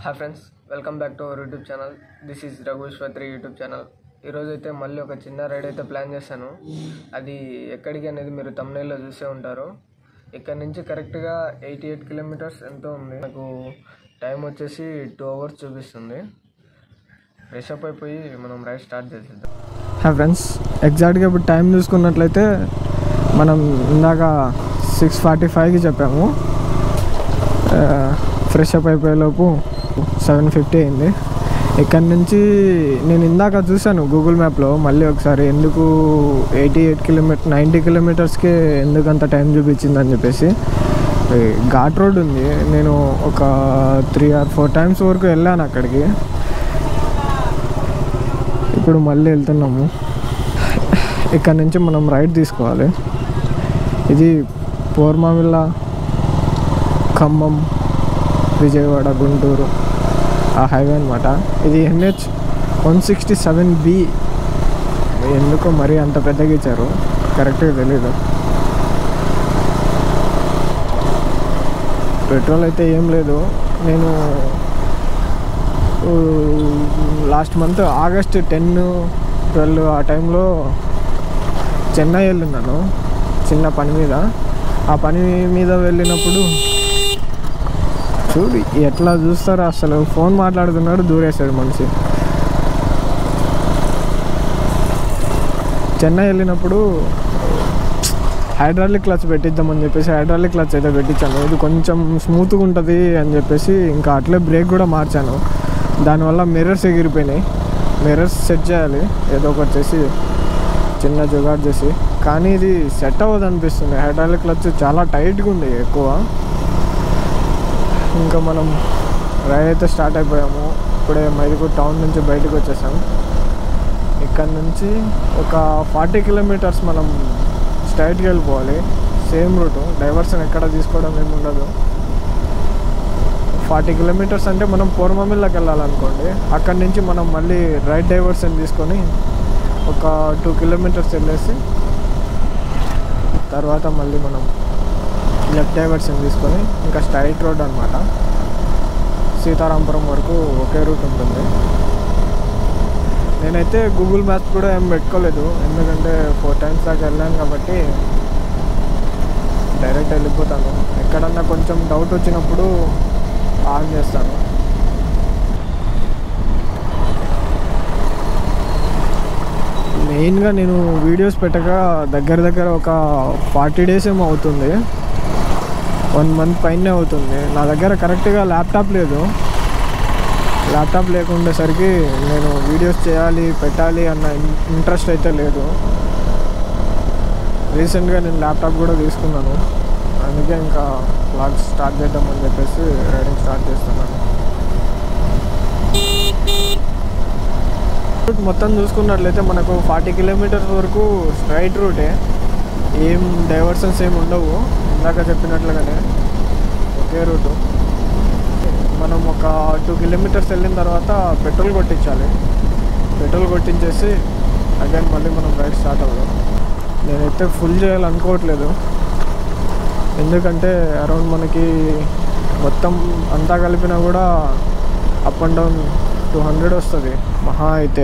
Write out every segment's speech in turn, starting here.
Hi friends welcome back to our YouTube channel this is రఘుశ్వత్రి YouTube channel ఈరోజు అయితే మళ్ళీ ఒక చిన్న రైడ్ అయితే ప్లాన్ చేశాను అది ఎక్కడికి అనేది మీరు తమిళలో చూసే ఉంటారు ఇక్కడ నుంచి కరెక్ట్గా ఎయిటీ ఎయిట్ కిలోమీటర్స్ ఎంతో ఉంది నాకు టైం వచ్చేసి టూ అవర్స్ చూపిస్తుంది ఫ్రెష్ అప్ అయిపోయి మనం రైడ్ స్టార్ట్ చేసేద్దాం హాయ్ ఫ్రెండ్స్ ఎగ్జాక్ట్గా ఇప్పుడు టైం చూసుకున్నట్లయితే మనం ఇందాక సిక్స్ ఫార్టీ ఫైవ్కి చెప్పాము ఫ్రెష్ అప్ అయిపోయేలోపు సెవెన్ ఫిఫ్టీ అయింది ఇక్కడ నుంచి నేను ఇందాక చూశాను గూగుల్ మ్యాప్లో మళ్ళీ ఒకసారి ఎందుకు ఎయిటీ ఎయిట్ కిలోమీటర్ నైంటీ కిలోమీటర్స్కే ఎందుకు అంత టైం చూపించిందని చెప్పేసి ఈ ఘాట్ రోడ్ ఉంది నేను ఒక త్రీ ఆర్ ఫోర్ టైమ్స్ వరకు వెళ్ళాను అక్కడికి ఇప్పుడు మళ్ళీ వెళ్తున్నాము ఇక్కడ నుంచి మనం రైడ్ తీసుకోవాలి ఇది పోర్మావిల్ల ఖమ్మం విజయవాడ గుంటూరు ఆ హైవే అనమాట ఇది NH one sixty seven B ఎందుకో మరీ అంత పెద్దగా ఇచ్చారు కరెక్ట్గా తెలీదు పెట్రోల్ అయితే ఏం లేదు నేను last month August ten twelve ఆ టైంలో చెన్నై వెళ్ళినాను చిన్న పని మీద ఆ పని మీద వెళ్ళినప్పుడు చూడు ఎట్లా చూస్తారో అసలు ఫోన్ మాట్లాడుతున్నాడు దూరేశాడు మనిషి చెన్నై వెళ్ళినప్పుడు హైడ్రాలిక్ క్లచ్ పెట్టిద్దామని చెప్పేసి హైడ్రాలిక్ క్లచ్ అయితే పెట్టించాను ఇది కొంచెం స్మూత్గా ఉంటుంది అని చెప్పేసి ఇంకా అట్లే బ్రేక్ కూడా మార్చాను దానివల్ల మిర్రర్స్ ఎగిరిపోయినాయి మిర్రర్స్ సెట్ చేయాలి ఏదో ఒకటి చేసి చిన్న జుగాడ్ చేసి కానీ ఇది సెట్ అవ్వదు అనిపిస్తుంది హైడ్రాలిక్ క్లచ్ చాలా టైట్గా ఉంది ఎక్కువ ఇంకా మనం రైడ్ అయితే స్టార్ట్ అయిపోయాము ఇప్పుడే మైదుగూరు టౌన్ నుంచి బయటకు వచ్చేసాం ఇక్కడ నుంచి ఒక ఫార్టీ కిలోమీటర్స్ మనం స్ట్రైట్కి వెళ్ళిపోవాలి సేమ్ రూటు డైవర్షన్ ఎక్కడ తీసుకోవడం ఏమి ఉండదు ఫార్టీ కిలోమీటర్స్ అంటే మనం పూర్వమిల్లోకి వెళ్ళాలనుకోండి అక్కడి నుంచి మనం మళ్ళీ రైట్ డైవర్షన్ తీసుకొని ఒక టూ కిలోమీటర్స్ వెళ్ళేసి తర్వాత మళ్ళీ మనం లెఫ్ట్ డైవర్షన్ తీసుకొని ఇంకా స్ట్రైట్ రోడ్ అనమాట సీతారాంపురం వరకు ఒకే రూట్ ఉంటుంది నేనైతే గూగుల్ మ్యాప్స్ కూడా ఏం పెట్టుకోలేదు ఎందుకంటే ఫోర్ టైమ్స్ దాకా వెళ్ళాను కాబట్టి డైరెక్ట్ వెళ్ళిపోతాను ఎక్కడన్నా కొంచెం డౌట్ వచ్చినప్పుడు ఆన్ చేస్తాను మెయిన్గా నేను వీడియోస్ పెట్టక దగ్గర దగ్గర ఒక ఫార్టీ డేస్ ఏమో అవుతుంది వన్ మంత్ పైనే అవుతుంది నా దగ్గర కరెక్ట్గా ల్యాప్టాప్ లేదు ల్యాప్టాప్ లేకుండేసరికి నేను వీడియోస్ చేయాలి పెట్టాలి అన్న ఇంట్రెస్ట్ అయితే లేదు రీసెంట్గా నేను ల్యాప్టాప్ కూడా తీసుకున్నాను అందుకే ఇంకా వ్లాగ్స్ స్టార్ట్ చేద్దామని చెప్పేసి రైడింగ్ స్టార్ట్ చేస్తున్నాను రూట్ మొత్తం చూసుకున్నట్లయితే మనకు ఫార్టీ కిలోమీటర్స్ వరకు స్ట్రైట్ రూటే ఏం డైవర్షన్స్ ఏమి ఉండవు ఇందాక చెప్పినట్లుగానే ఒకే రూటు మనం ఒక టూ కిలోమీటర్స్ వెళ్ళిన తర్వాత పెట్రోల్ కొట్టించాలి పెట్రోల్ కొట్టించేసి అగైన్ మళ్ళీ మనం రైడ్ స్టార్ట్ అవ్వడం నేనైతే ఫుల్ చేయాలనుకోవట్లేదు ఎందుకంటే అరౌండ్ మనకి మొత్తం అంతా కలిపినా కూడా up and down two hundred వస్తుంది మహా అయితే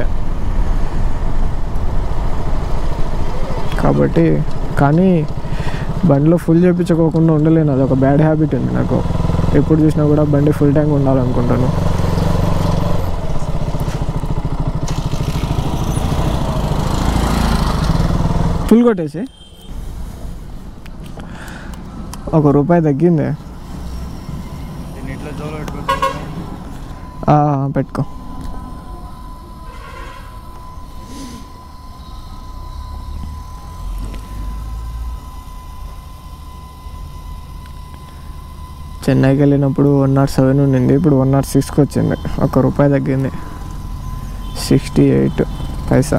కాబట్టి కానీ బండిలో ఫుల్ చేయించుకోకుండా ఉండలేను అది ఒక బ్యాడ్ హ్యాబిట్ ఉంది నాకు ఎప్పుడు చూసినా కూడా బండి ఫుల్ ట్యాంక్ ఉండాలనుకుంటాను ఫుల్ కొట్టేసి ఒక రూపాయి తగ్గింది దీంట్లో జోలో పెట్టుకోవచ్చు ఆ, పెట్టుకో చెన్నైకి వెళ్ళినప్పుడు వన్ నాట్ సెవెన్ ఉండింది ఇప్పుడు వన్ నాట్ సిక్స్కి వచ్చింది ఒక రూపాయి తగ్గింది సిక్స్టీ ఎయిట్ పైసా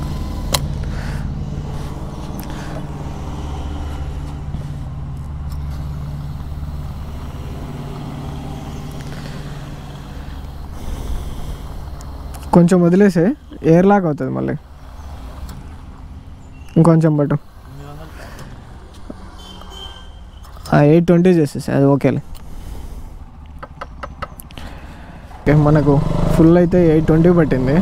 కొంచెం వదిలేసే ఎయిర్ లాక్ అవుతుంది మళ్ళీ ఇంకొంచెం పట్టు ఎయిట్ ట్వంటీ చేసేసి అది ఓకేలే ఓకే, మనకు ఫుల్ అయితే ఎయిట్ ట్వంటీ పట్టింది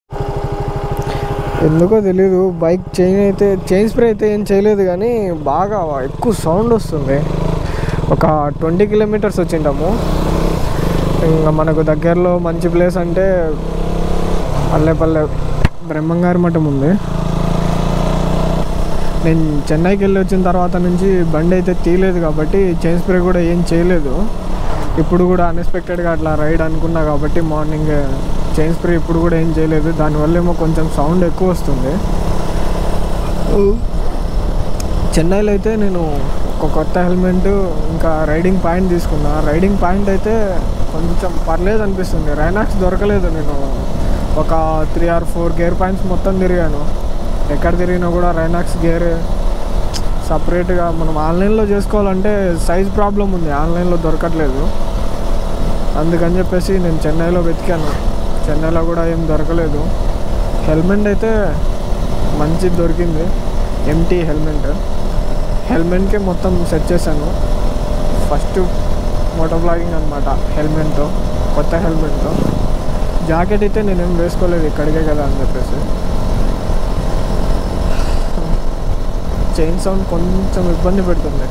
ఎందుకో తెలీదు బైక్ చైన్ అయితే చైన్ స్ప్రే అయితే ఏం చేయలేదు కానీ బాగా ఎక్కువ సౌండ్ వస్తుంది ఒక ట్వంటీ కిలోమీటర్స్ వచ్చింటాము ఇంకా మనకు దగ్గరలో మంచి ప్లేస్ అంటే పల్లెపల్లె బ్రహ్మంగారి మఠం ఉంది నేను చెన్నైకి వెళ్ళి వచ్చిన తర్వాత నుంచి బండి అయితే తీయలేదు కాబట్టి చైన్ స్ప్రే కూడా ఏం చేయలేదు ఇప్పుడు కూడా అన్ఎక్స్పెక్టెడ్గా అట్లా రైడ్ అనుకున్నా కాబట్టి మార్నింగ్ చైన్ స్ప్రే ఇప్పుడు కూడా ఏం చేయలేదు దానివల్ల ఏమో కొంచెం సౌండ్ ఎక్కువ వస్తుంది చెన్నైలో అయితే నేను ఒక కొత్త హెల్మెట్ ఇంకా రైడింగ్ పాయింట్ తీసుకున్నా రైడింగ్ పాయింట్ అయితే కొంచెం పర్లేదు అనిపిస్తుంది రైనాక్స్ దొరకలేదు నేను ఒక three or four gear points మొత్తం తిరిగాను ఎక్కడ తిరిగినా కూడా రైనాక్స్ గేర్ సపరేట్గా మనం ఆన్లైన్లో చేసుకోవాలంటే సైజ్ ప్రాబ్లం ఉంది ఆన్లైన్లో దొరకట్లేదు అందుకని చెప్పేసి నేను చెన్నైలో వెతికాను చెన్నైలో కూడా ఏం దొరకలేదు హెల్మెట్ అయితే మంచిది దొరికింది ఎంటీ హెల్మెట్ హెల్మెట్కే మొత్తం సెట్ చేశాను ఫస్ట్ మోటో బ్లాగింగ్ అనమాట హెల్మెట్తో కొత్త హెల్మెట్తో జాకెట్ అయితే నేనేం వేసుకోలేదు ఇక్కడికే కదా అని చెప్పేసి చైన్ సౌండ్ కొంచెం ఇబ్బంది పెడుతుంది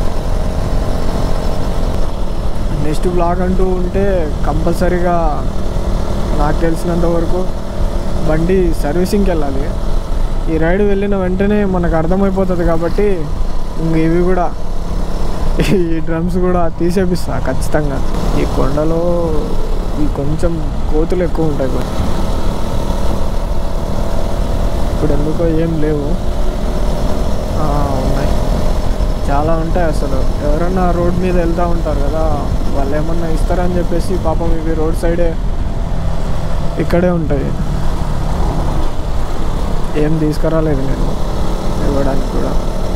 నెక్స్ట్ బ్లాగ్ అంటూ ఉంటే కంపల్సరీగా నాకు తెలిసినంత వరకు బండి సర్వీసింగ్కి వెళ్ళాలి ఈ రైడ్ వెళ్ళిన వెంటనే మనకు అర్థమైపోతుంది కాబట్టి ఇంక ఇవి కూడా ఈ డ్రమ్స్ కూడా తీసేపిస్తా ఖచ్చితంగా ఈ కొండలో ఈ కొంచెం కోతులు ఎక్కువ ఉంటాయి కొంచెం ఇప్పుడు ఎందుకో ఏం లేవు ఆ, ఉన్నాయి చాలా ఉంటాయి అసలు ఎవరన్నా రోడ్ మీద వెళ్తూ ఉంటారు కదా వాళ్ళు ఏమన్నా ఇస్తారని చెప్పేసి పాపం ఇవి రోడ్ సైడే ఇక్కడే ఉంటాయి ఏం తీసుకురాలేదు నేను ఇవ్వడానికి కూడా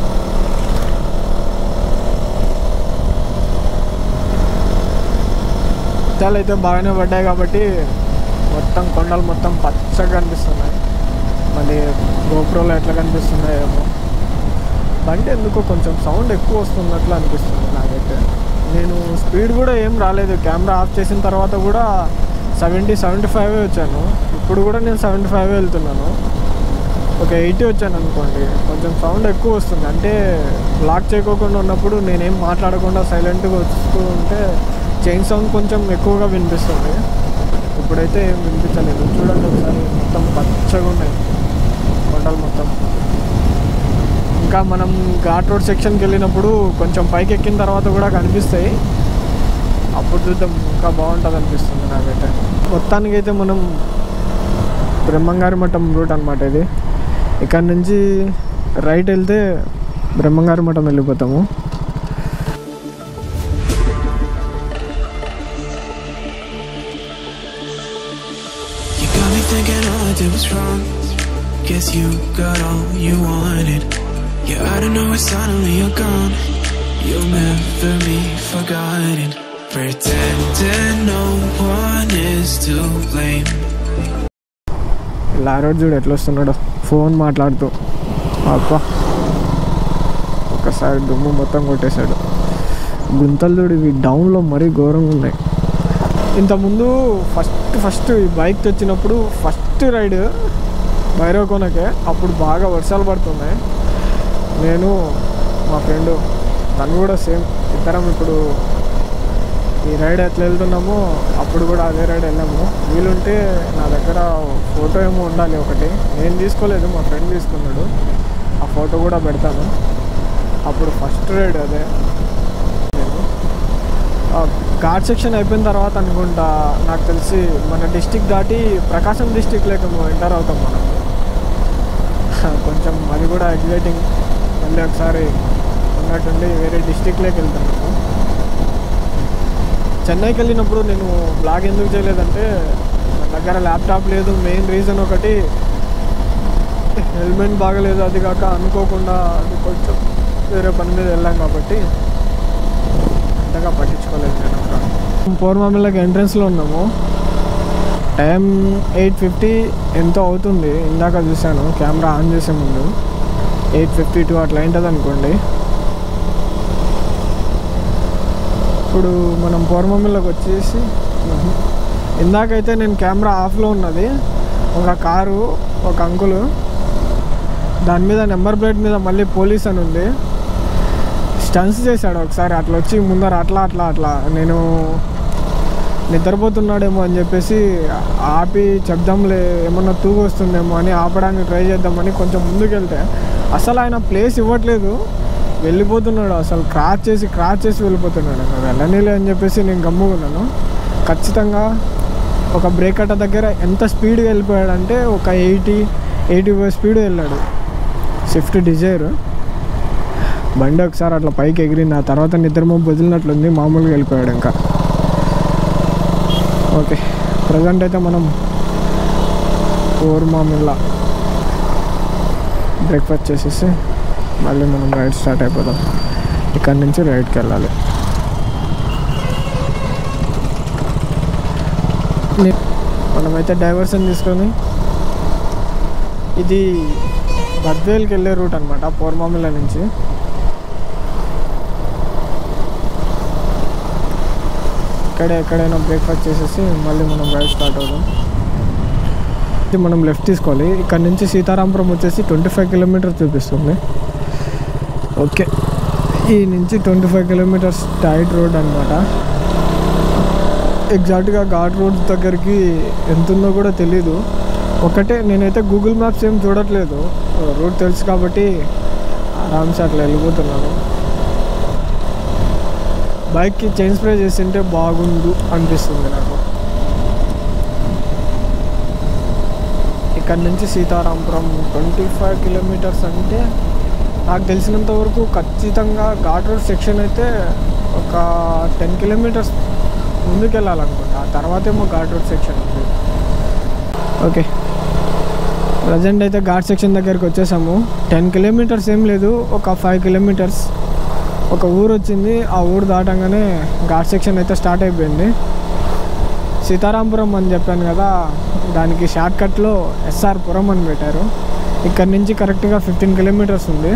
వర్షాలు అయితే బాగానే పడ్డాయి కాబట్టి మొత్తం కొండలు మొత్తం పచ్చగా కనిపిస్తున్నాయి మళ్ళీ గోప్రోలో ఎట్లా కనిపిస్తున్నాయో ఏమో బండి ఎందుకో కొంచెం సౌండ్ ఎక్కువ వస్తున్నట్లు అనిపిస్తుంది నాకైతే నేను స్పీడ్ కూడా ఏం రాలేదు కెమెరా ఆఫ్ చేసిన తర్వాత కూడా సెవెంటీ సెవెంటీ ఫైవ్ వచ్చాను ఇప్పుడు కూడా నేను సెవెంటీ ఫైవ్ వెళ్తున్నాను ఒక ఎయిటీ వచ్చాను అనుకోండి కొంచెం సౌండ్ ఎక్కువ వస్తుంది అంటే లాక్ చేయకోకుండా ఉన్నప్పుడు నేనేం మాట్లాడకుండా సైలెంట్గా వస్తూ ఉంటే చైన్ సౌండ్ కొంచెం ఎక్కువగా వినిపిస్తుంది ఇప్పుడైతే ఏం వినిపించలేదు చూడండి ఒకసారి మొత్తం పచ్చగా ఉన్నాయి కొండలు మొత్తం ఇంకా మనం ఘాట్ రోడ్ సెక్షన్కి వెళ్ళినప్పుడు కొంచెం పైకి ఎక్కిన తర్వాత కూడా కనిపిస్తాయి అప్పుడు చూద్దాం ఇంకా బాగుంటుంది అనిపిస్తుంది నాకైతే మొత్తానికి అయితే మనం బ్రహ్మంగారి మఠం రూట్ అనమాట ఇది ఇక్కడ నుంచి రైట్ వెళ్తే బ్రహ్మంగారి మఠం వెళ్ళిపోతాము You got me thinking all I did was wrong. Guess you got all you wanted. Yeah, I don't know why suddenly you're gone. You'll never be forgotten. Pretending no one is to blame. లారోడ్ చూడు ఎట్లా వస్తున్నాడో phone మాట్లాడుతూ అప్ప ఒకసారి దుమ్ము మొత్తం కొట్టేశాడు గుంతలు చూడు ఇవి డౌన్లో మరీ ఘోరంగా ఉన్నాయి ఇంతకుముందు ఫస్ట్ ఫస్ట్ ఈ బైక్ తెచ్చినప్పుడు ఫస్ట్ రైడ్ భైరవ కొనకే అప్పుడు బాగా వర్షాలు పడుతున్నాయి నేను మా ఫ్రెండ్ తను కూడా సేమ్ ఇద్దరం ఇప్పుడు ఈ రైడ్ ఎట్లా వెళ్తున్నామో అప్పుడు కూడా అదే రైడ్ వెళ్ళాము వీలుంటే నా దగ్గర ఫోటో ఏమో ఉండాలి ఒకటి నేను తీసుకోలేదు మా ఫ్రెండ్ తీసుకున్నాడు ఆ ఫోటో కూడా పెడతాను అప్పుడు ఫస్ట్ రైడ్ అదే నేను ఆ ఘాట్ సెక్షన్ అయిపోయిన తర్వాత అనుకుంటా నాకు తెలిసి మన డిస్టిక్ దాటి ప్రకాశం డిస్టిక్ లేక ఎంటర్ అవుతాం మనం కొంచెం అది కూడా ఎగ్జైటింగ్ మళ్ళీ ఒకసారి ఉన్నట్టుండి వేరే డిస్టిక్లోకి వెళ్తున్నాము చెన్నైకి వెళ్ళినప్పుడు నేను బ్లాగ్ ఎందుకు చేయలేదంటే నా దగ్గర ల్యాప్టాప్ లేదు మెయిన్ రీజన్ ఒకటి హెల్మెట్ బాగలేదు అది కాక అనుకోకుండా అది కొంచెం వేరే పని మీద వెళ్ళాం కాబట్టి అంతగా పట్టించుకోలేదు నేను అక్కడ పూర్వమిల్లకి ఎంట్రన్స్లో ఉన్నాము టైం ఎయిట్ ఫిఫ్టీ ఎంతో అవుతుంది ఇందాక చూశాను కెమెరా ఆన్ చేసే ముందు ఎయిట్ ఫిఫ్టీ టూ అట్లా ఉంటుంది అనుకోండి ఇప్పుడు మనం పూర్వమిల్లకి వచ్చేసి ఇందాకైతే నేను కెమెరా ఆఫ్లో ఉన్నది ఒక కారు ఒక అంకులు దాని మీద నెంబర్ ప్లేట్ మీద మళ్ళీ పోలీస్ అని ఉంది స్టన్స్ చేశాడు ఒకసారి అట్లా వచ్చి ముందర అట్లా అట్లా అట్లా నేను నిద్రపోతున్నాడేమో అని చెప్పేసి ఆపి చెప్దాంలే ఏమన్నా తూగు వస్తుందేమో అని ఆపడానికి ట్రై చేద్దామని కొంచెం ముందుకెళ్తే అసలు ఆయన ప్లేస్ ఇవ్వట్లేదు వెళ్ళిపోతున్నాడు అసలు క్రాచ్ చేసి క్రాచ్ చేసి వెళ్ళిపోతున్నాడు నేను వెళ్ళనీలే అని చెప్పేసి నేను గమ్ముకున్నాను ఖచ్చితంగా ఒక బ్రేక్ అట్ట దగ్గర ఎంత స్పీడ్గా వెళ్ళిపోయాడంటే ఒక ఎయిటీ ఎయిటీ ఫైవ్ స్పీడ్ వెళ్ళాడు స్విఫ్ట్ డిజైర్ బండి ఒకసారి అట్లా పైకి ఎగిరింది ఆ తర్వాత నిద్రమో వదిలినట్లుంది మామూలుగా వెళ్ళిపోయాడు ఇంకా ఓకే ప్రజెంట్ అయితే మనం ఓర్ మామిల్లా బ్రేక్ఫాస్ట్ చేసేసి మళ్ళీ మనం రైడ్ స్టార్ట్ అయిపోదాం ఇక్కడ నుంచి రైడ్కి వెళ్ళాలి నే- మనమైతే డైవర్షన్ తీసుకొని ఇది బద్వేల్కి వెళ్ళే రూట్ అనమాట పోర్మామిల నుంచి ఇక్కడే ఎక్కడైనా బ్రేక్ఫాస్ట్ చేసేసి మళ్ళీ మనం రైడ్ స్టార్ట్ అవుదాం ఇది మనం లెఫ్ట్ తీసుకోవాలి ఇక్కడ నుంచి సీతారాంపురం వచ్చేసి ట్వంటీ ఫైవ్ కిలోమీటర్ చూపిస్తుంది ఓకే ఈ నుంచి twenty five kilometres tight road అనమాట ఎగ్జాక్ట్గా ఘాట్ రోడ్ దగ్గరికి ఎంత ఉందో కూడా తెలీదు ఒకటే నేనైతే గూగుల్ మ్యాప్స్ ఏం చూడట్లేదు రూట్ తెలుసు కాబట్టి ఆరామ్సే అట్లా వెళ్ళిపోతున్నాను బైక్కి చైన్ స్ప్రే చేసింటే బాగుండు అనిపిస్తుంది నాకు ఇక్కడ నుంచి సీతారాంపురం ట్వంటీ ఫైవ్ కిలోమీటర్స్ అంటే నాకు తెలిసినంత వరకు ఖచ్చితంగా ఘాట్ రోడ్ సెక్షన్ అయితే ఒక టెన్ కిలోమీటర్స్ ముందుకు వెళ్ళాలనుకుంటా ఆ తర్వాత ఏమో ఘాట్ రోడ్ సెక్షన్ ఉంది ఓకే ప్రజెంట్ అయితే ఘాట్ సెక్షన్ దగ్గరికి వచ్చేసాము టెన్ కిలోమీటర్స్ ఏం లేదు ఒక ఫైవ్ కిలోమీటర్స్ ఒక ఊరు వచ్చింది ఆ ఊరు దాటంగానే ఘాట్ సెక్షన్ అయితే స్టార్ట్ అయిపోయింది సీతారాంపురం అని చెప్పాను కదా దానికి షార్ట్ కట్లో ఎస్ఆర్ పురం అని పెట్టారు ఇక్కడ నుంచి కరెక్ట్గా ఫిఫ్టీన్ కిలోమీటర్స్ ఉంది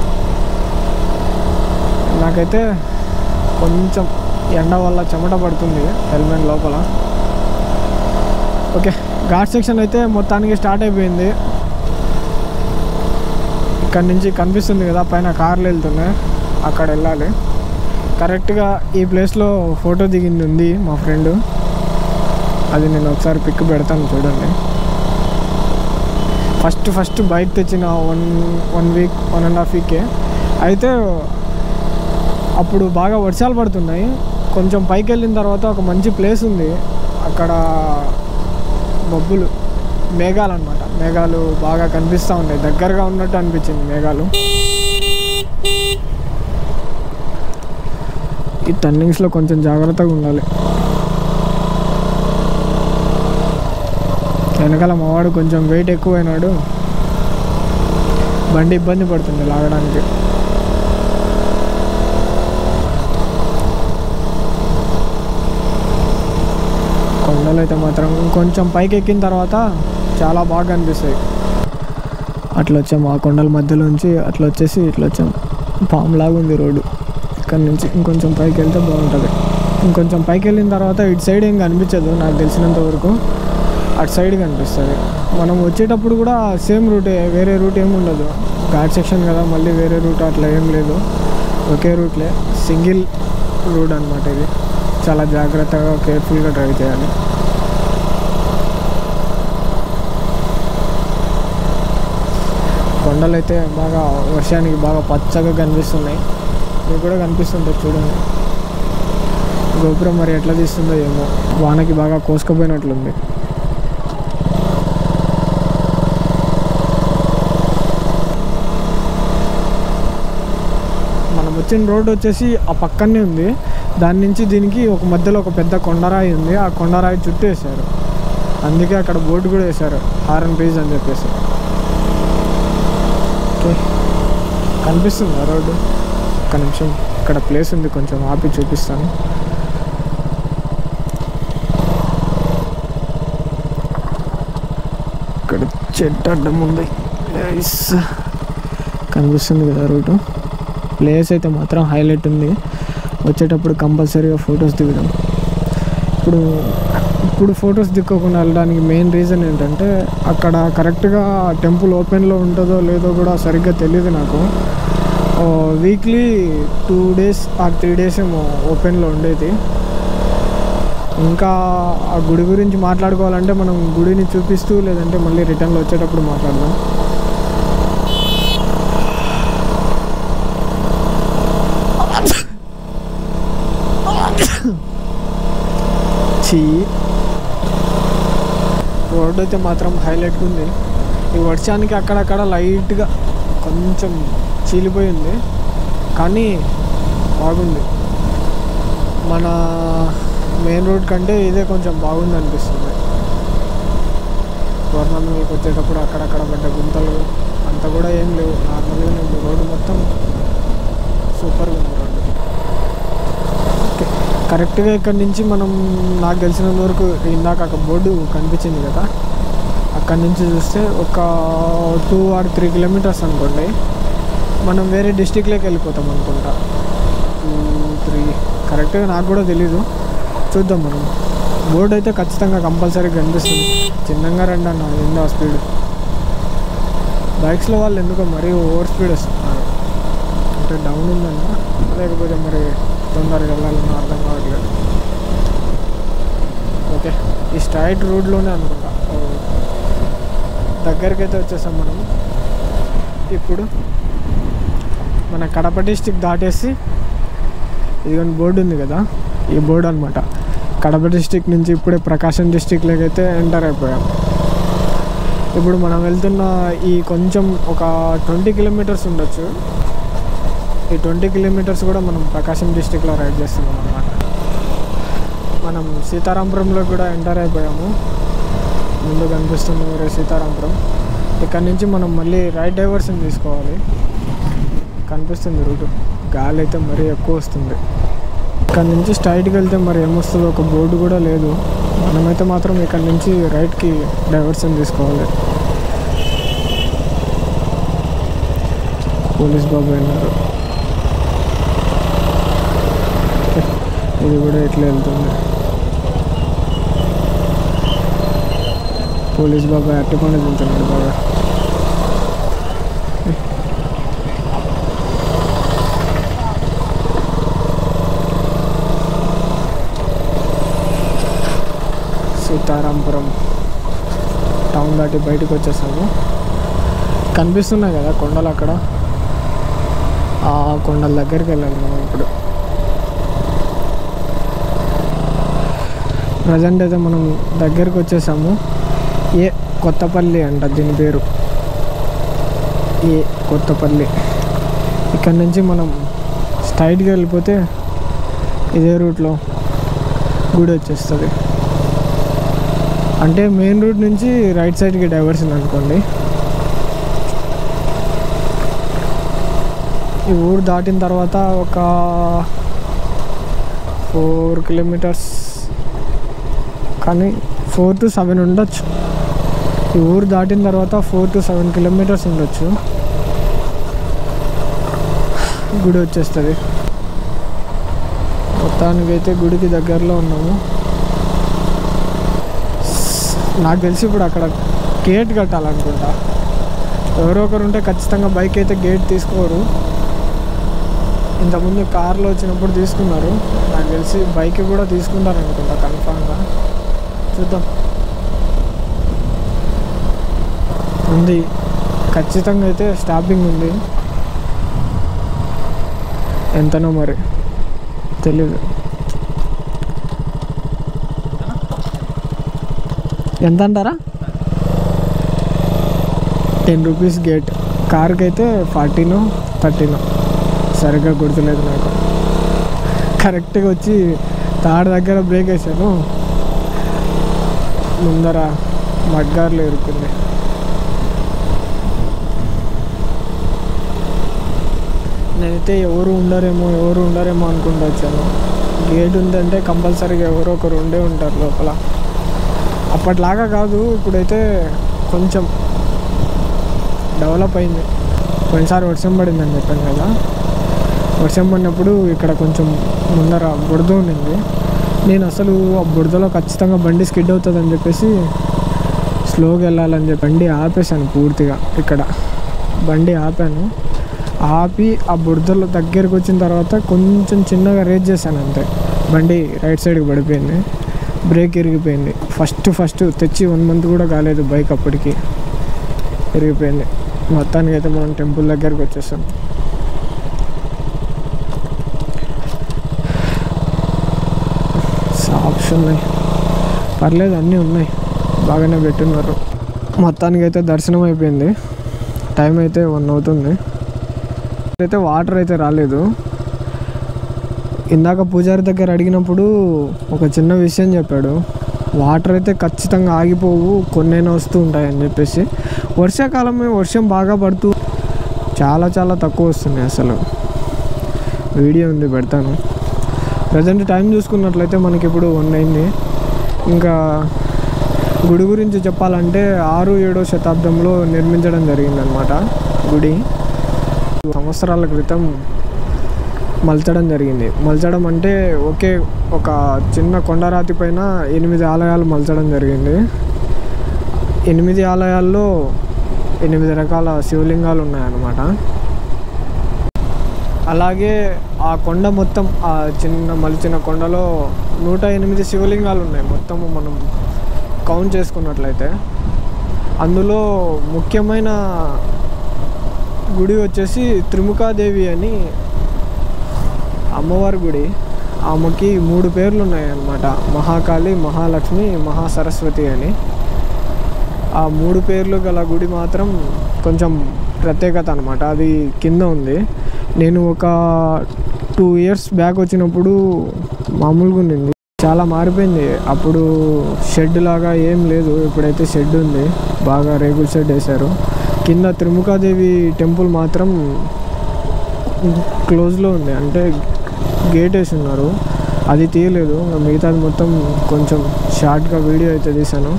నాకైతే కొంచెం ఎండ వల్ల చెమట పడుతుంది హెల్మెట్ లోపల ఓకే ఘాట్ సెక్షన్ అయితే మొత్తానికి స్టార్ట్ అయిపోయింది ఇక్కడ నుంచి కనిపిస్తుంది కదా పైన కార్లు వెళ్తున్నాయి అక్కడ వెళ్ళాలి కరెక్ట్గా ఈ ప్లేస్లో ఫోటో దిగింది ఉంది మా ఫ్రెండ్ అది నేను ఒకసారి పిక్ పెడతాను చూడండి ఫస్ట్ ఫస్ట్ బైక్ తెచ్చిన one one week one and half వీకే అయితే అప్పుడు బాగా వర్షాలు పడుతున్నాయి కొంచెం పైకి వెళ్ళిన తర్వాత ఒక మంచి ప్లేస్ ఉంది అక్కడ మబ్బులు మేఘాలు అనమాట మేఘాలు బాగా కనిపిస్తూ ఉంటాయి దగ్గరగా ఉన్నట్టు అనిపించింది మేఘాలు ఈ టర్నింగ్స్లో కొంచెం జాగ్రత్తగా ఉండాలి వెనకాల మావాడు కొంచెం వెయిట్ ఎక్కువైనాడు బండి ఇబ్బంది పడుతుంది లాగడానికి కొండలు అయితే మాత్రం కొంచెం పైకి ఎక్కిన తర్వాత చాలా బాగా అనిపిస్తాయి అట్లా వచ్చాము ఆ కొండల మధ్యలోంచి అట్లా వచ్చేసి ఇట్లా వచ్చాం పాములాగా ఉంది రోడ్డు ఇక్కడ నుంచి ఇంకొంచెం పైకి వెళ్తే బాగుంటుంది ఇంకొంచెం పైకి వెళ్ళిన తర్వాత ఇటు సైడ్ ఏం కనిపించదు నాకు తెలిసినంత వరకు అటు సైడ్ కనిపిస్తుంది మనం వచ్చేటప్పుడు కూడా సేమ్ రూటే వేరే రూట్ ఏమి ఉండదు ఘాట్ సెక్షన్ కదా మళ్ళీ వేరే రూట్ అట్లా ఏం లేదు ఒకే రూట్లే సింగిల్ రోడ్ అనమాట ఇది చాలా జాగ్రత్తగా కేర్ఫుల్గా డ్రైవ్ చేయాలి కొండలు అయితే బాగా వర్షానికి బాగా పచ్చగా కనిపిస్తున్నాయి మీకు కూడా కనిపిస్తుంటుంది చూడండి గోపురం మరి ఎట్లా తీస్తుందో ఏమో వానకి బాగా కోసుకుపోయినట్లుంది మనం వచ్చిన రోడ్ వచ్చేసి ఆ పక్కనే ఉంది దాని నుంచి దీనికి ఒక మధ్యలో ఒక పెద్ద కొండరాయి ఉంది ఆ కొండరాయి చుట్టూ వేశారు అందుకే అక్కడ బోర్డు కూడా వేశారు హారన్ ప్లీజ్ అని చెప్పేసి ఓకే కనిపిస్తుంది ఆ రోడ్డు ఒక్క నిమిషం ఇక్కడ ప్లేస్ ఉంది కొంచెం ఆపి చూపిస్తాను ఇక్కడ చెట్టు అడ్డం ఉంది Nice. కనిపిస్తుంది కదా రోడ్డు ప్లేస్ అయితే మాత్రం హైలైట్ ఉంది వచ్చేటప్పుడు కంపల్సరీగా ఫొటోస్ దిగుదాం ఇప్పుడు ఇప్పుడు ఫొటోస్ దిక్కోకుండా వెళ్ళడానికి మెయిన్ రీజన్ ఏంటంటే అక్కడ కరెక్ట్గా టెంపుల్ ఓపెన్లో ఉంటుందో లేదో కూడా సరిగ్గా తెలియదు నాకు వీక్లీ టూ డేస్ ఆ త్రీ డేస్ ఏమో ఓపెన్లో ఉండేది ఇంకా ఆ గుడి గురించి మాట్లాడుకోవాలంటే మనం గుడిని చూపిస్తూ లేదంటే మళ్ళీ రిటర్న్లో వచ్చేటప్పుడు మాట్లాడదాం చీ రోడ్ అయితే మాత్రం హైలైట్ ఉంది ఈ వర్షానికి అక్కడక్కడ లైట్గా కొంచెం చీలిపోయింది కానీ బాగుంది మన మెయిన్ రోడ్ కంటే ఇదే కొంచెం బాగుంది అనిపిస్తుంది టోర్నమెంట్కి వచ్చేటప్పుడు అక్కడక్కడ పడ్డ గుంతలు అంత కూడా ఏం లేవు నార్మల్గానే ఉంది రోడ్డు మొత్తం సూపర్గా ఉంది రోడ్డు ఓకే కరెక్ట్గా ఇక్కడ నుంచి మనం నాకు తెలిసినంత వరకు ఇందాక అక్కడ బోర్డు కనిపించింది కదా అక్కడి నుంచి చూస్తే ఒక టూ ఆర్ త్రీ కిలోమీటర్స్ అనుకోండి మనం వేరే డిస్టిక్లోకి వెళ్ళిపోతాం అనుకుంటా టూ త్రీ కరెక్ట్గా నాకు కూడా తెలీదు చూద్దాం మనం బోర్డు అయితే ఖచ్చితంగా కంపల్సరీ కనిపిస్తుంది చిన్నగా రండి అన్న ఏందో ఆ స్పీడ్ బైక్స్లో వాళ్ళు ఎందుకో మరీ ఓవర్ స్పీడ్ వస్తున్నారు అంటే డౌన్ ఉందన్న లేకపోతే మరి తొందరగా వెళ్ళాలన్న అర్థం కావట్లేదు ఓకే ఈ స్ట్రైట్ రోడ్లోనే అనుకుంటా ఓ. దగ్గరికి అయితే వచ్చేసాం మనం ఇప్పుడు మన కడప డిస్టిక్ దాటేసి ఇదిగోని బోర్డు ఉంది కదా ఈ బోర్డు అనమాట కడప డిస్టిక్ నుంచి ఇప్పుడే ప్రకాశం డిస్టిక్లోకి అయితే ఎంటర్ అయిపోయాం ఇప్పుడు మనం వెళ్తున్న ఈ కొంచెం ఒక ట్వంటీ కిలోమీటర్స్ ఉండొచ్చు ఈ ట్వంటీ కిలోమీటర్స్ కూడా మనం ప్రకాశం డిస్టిక్లో రైడ్ చేస్తున్నాం అనమాట మనం సీతారాంపురంలో కూడా ఎంటర్ అయిపోయాము ముందు కనిపిస్తుంది వేరే సీతారాంపురం ఇక్కడ నుంచి మనం మళ్ళీ రైట్ డైవర్షన్ తీసుకోవాలి కనిపిస్తుంది రూటు గాలి అయితే మరీ ఎక్కువ వస్తుంది ఇక్కడ నుంచి స్ట్రైట్కి వెళ్తే మరి ఏమొస్తుందో ఒక బోర్డు కూడా లేదు మనమైతే మాత్రం ఇక్కడ నుంచి రైట్కి డైవర్షన్ తీసుకోవాలి పోలీస్ బాబు అన్నారు ఇది కూడా ఎట్లా వెళ్తుంది పోలీస్ బాబాయ్ అట్టుకొని తింటున్నాడు బాగా సీతారాంపురం టౌన్ దాటి బయటకు వచ్చేసాము కనిపిస్తున్నాయి కదా కొండలు అక్కడ ఆ కొండల దగ్గరికి వెళ్ళాలి మనం ఇప్పుడు ప్రజెంట్ అయితే మనం దగ్గరికి వచ్చేసాము ఏ కొత్తపల్లి అంట దీని పేరు ఏ కొత్తపల్లి ఇక్కడ నుంచి మనం స్ట్రైట్గా వెళ్ళిపోతే ఇదే రూట్లో గుడి వచ్చేస్తుంది అంటే మెయిన్ రూట్ నుంచి రైట్ సైడ్కి డైవర్షన్ అనుకోండి ఈ ఊరు దాటిన తర్వాత ఒక ఫోర్ కిలోమీటర్స్ కానీ ఫోర్ టు సెవెన్ ఉండొచ్చు ఈ ఊరు దాటిన తర్వాత ఫోర్ టు సెవెన్ కిలోమీటర్స్ ఉండొచ్చు గుడి వచ్చేస్తుంది మొత్తానికైతే గుడికి దగ్గరలో ఉన్నాము నాకు తెలిసి ఇప్పుడు అక్కడ గేట్ కట్టాలనుకుంటా ఎవరో ఒకరు ఉంటే ఖచ్చితంగా బైక్ అయితే గేట్ తీసుకోరు ఇంతకుముందు కార్లో వచ్చినప్పుడు తీసుకున్నారు నాకు తెలిసి బైక్ కూడా తీసుకుంటారు అనుకుంటా కన్ఫామ్గా చూద్దాం ఉంది ఖచ్చితంగా అయితే స్టాపింగ్ ఉంది ఎంతనో మరి తెలీదు ఎంత అంటారా టెన్ రూపీస్ గేట్ కార్కి అయితే ఫార్టీను థర్టీను సరిగ్గా గుర్తులేదు నాకు కరెక్ట్గా వచ్చి తాడు దగ్గర బ్రేక్ వేసాను ముందర మడ్గార్లో ఇరుక్కుంది నేనైతే ఎవరు ఉండరేమో ఎవరు ఉండరేమో అనుకుంటూ వచ్చాను గేట్ ఉందంటే కంపల్సరీగా ఎవరో ఒకరు ఉండే ఉంటారు లోపల అప్పట్లాగా కాదు ఇప్పుడైతే కొంచెం డెవలప్ అయింది కొన్నిసారి వర్షం పడిందని చెప్పాను కదా వర్షం పడినప్పుడు ఇక్కడ కొంచెం ముందర బురద ఉండింది నేను అసలు ఆ బురదలో ఖచ్చితంగా బండి స్కిడ్ అవుతుందని చెప్పేసి స్లోగా వెళ్ళాలని చెప్పి బండి ఆపేశాను పూర్తిగా ఇక్కడ బండి ఆపాను ఆపి ఆ బురదలో దగ్గరికి వచ్చిన తర్వాత కొంచెం చిన్నగా రేజ్ చేశాను అంతే బండి రైట్ సైడ్కి పడిపోయింది బ్రేక్ ఇరిగిపోయింది ఫస్ట్ ఫస్ట్ తెచ్చి వన్ మంత్ కూడా కాలేదు బైక్ అప్పటికి ఇరిగిపోయింది మొత్తానికి అయితే మనం టెంపుల్ దగ్గరికి వచ్చేసాం షాప్స్ ఉన్నాయి పర్లేదు అన్నీ ఉన్నాయి బాగానే పెట్టున్నారు మొత్తానికి అయితే దర్శనం అయిపోయింది టైం అయితే వన్ అవుతుంది అయితే వాటర్ అయితే రాలేదు ఇందాక పూజారి దగ్గర అడిగినప్పుడు ఒక చిన్న విషయం చెప్పాడు వాటర్ అయితే ఖచ్చితంగా ఆగిపోవు కొన్నైనా వస్తూ ఉంటాయని చెప్పేసి వర్షాకాలమే వర్షం బాగా పడుతూ చాలా చాలా తక్కువ వస్తున్నాయి అసలు వీడియో ఉంది పెడతాను ప్రజెంట్ టైం చూసుకున్నట్లయితే మనకి ఇప్పుడు వన్ అయింది ఇంకా గుడి గురించి చెప్పాలంటే ఆరు ఏడో శతాబ్దంలో నిర్మించడం జరిగిందనమాట గుడి సంవత్సరాల క్రితం మలచడం జరిగింది మలచడం అంటే ఒకే ఒక చిన్న కొండరాతి పైన ఎనిమిది ఆలయాలు మలచడం జరిగింది ఎనిమిది ఆలయాల్లో ఎనిమిది రకాల శివలింగాలు ఉన్నాయన్నమాట అలాగే ఆ కొండ మొత్తం ఆ చిన్న మలిచిన కొండలో నూట ఎనిమిది శివలింగాలు ఉన్నాయి మొత్తము మనం కౌంట్ చేసుకున్నట్లయితే అందులో ముఖ్యమైన గుడి వచ్చేసి త్రిముఖాదేవి అని అమ్మవారి గుడి ఆమెకి మూడు పేర్లు ఉన్నాయి అన్నమాట మహాకాళి మహాలక్ష్మి మహాసరస్వతి అని ఆ మూడు పేర్లు గల గుడి మాత్రం కొంచెం ప్రత్యేకత అనమాట అది కింద ఉంది నేను ఒక టూ ఇయర్స్ బ్యాక్ వచ్చినప్పుడు మామూలుగా ఉండింది చాలా మారిపోయింది అప్పుడు షెడ్ లాగా ఏం లేదు ఇప్పుడైతే షెడ్ ఉంది బాగా రేగుల షెడ్ వేశారు కింద త్రిముఖాదేవి టెంపుల్ మాత్రం క్లోజ్లో ఉంది అంటే గేట్ వేసి ఉన్నారు అది తీయలేదు ఇంకా మిగతాది మొత్తం కొంచెం షార్ట్గా వీడియో అయితే తీశాను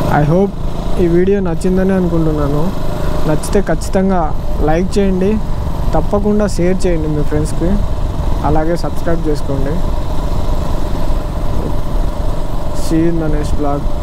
ఐ హోప్ ఈ వీడియో నచ్చిందని అనుకుంటున్నాను నచ్చితే ఖచ్చితంగా లైక్ చేయండి తప్పకుండా షేర్ చేయండి మీ ఫ్రెండ్స్కి అలాగే సబ్స్క్రైబ్ చేసుకోండి see in the next blog